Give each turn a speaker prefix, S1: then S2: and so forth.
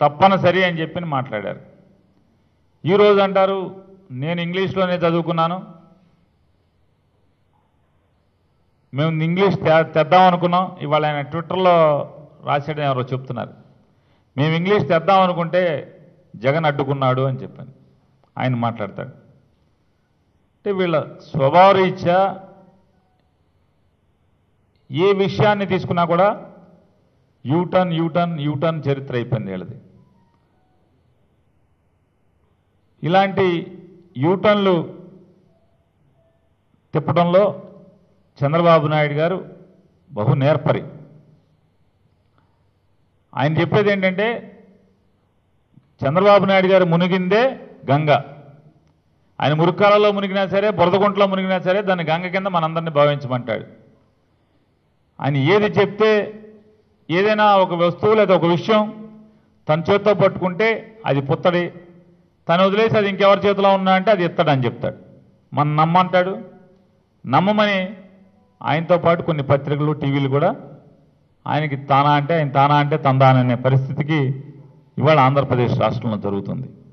S1: తప్పనిసరి అని చెప్పి మాట్లాడారు ఈరోజు అంటారు నేను ఇంగ్లీష్లోనే చదువుకున్నాను మేము ఇంగ్లీష్ తే- తెద్దాం అనుకున్నాం ఇవాళ ఆయన ట్విట్టర్లో రాసేయడం ఎవరో చెప్తున్నారు మేము ఇంగ్లీష్ తెద్దాం అనుకుంటే జగన్ అడ్డుకున్నాడు అని చెప్పాను ఆయన మాట్లాడతాడు అంటే వీళ్ళ స్వభావరీత్యా ఏ విషయాన్ని తీసుకున్నా కూడా యూటర్న్ యూటర్న్ యూటర్న్ చరిత్ర అయిపోయింది వీళ్ళది ఇలాంటి యూటర్న్లు తిప్పడంలో చంద్రబాబు నాయుడు గారు బహు నేర్పరి ఆయన చెప్పేది ఏంటంటే చంద్రబాబు నాయుడు గారు మునిగిందే గంగ ఆయన మురుక్కాలలో మునిగినా సరే బురదగుంటలో మునిగినా సరే దాన్ని గంగ కింద మనందరినీ భావించమంటాడు ఆయన ఏది చెప్తే ఏదైనా ఒక వస్తువు లేదా ఒక విషయం తన చేతితో పట్టుకుంటే అది పుత్తడి తను వదిలేసి అది ఇంకెవరి చేతిలో ఉన్నా అంటే అది ఇత్తడని చెప్తాడు మన నమ్మంటాడు నమ్మమని ఆయనతో పాటు కొన్ని పత్రికలు టీవీలు కూడా ఆయనకి తానా అంటే ఆయన తానా అంటే తందాననే పరిస్థితికి ఇవాళ ఆంధ్రప్రదేశ్ రాష్ట్రంలో జరుగుతుంది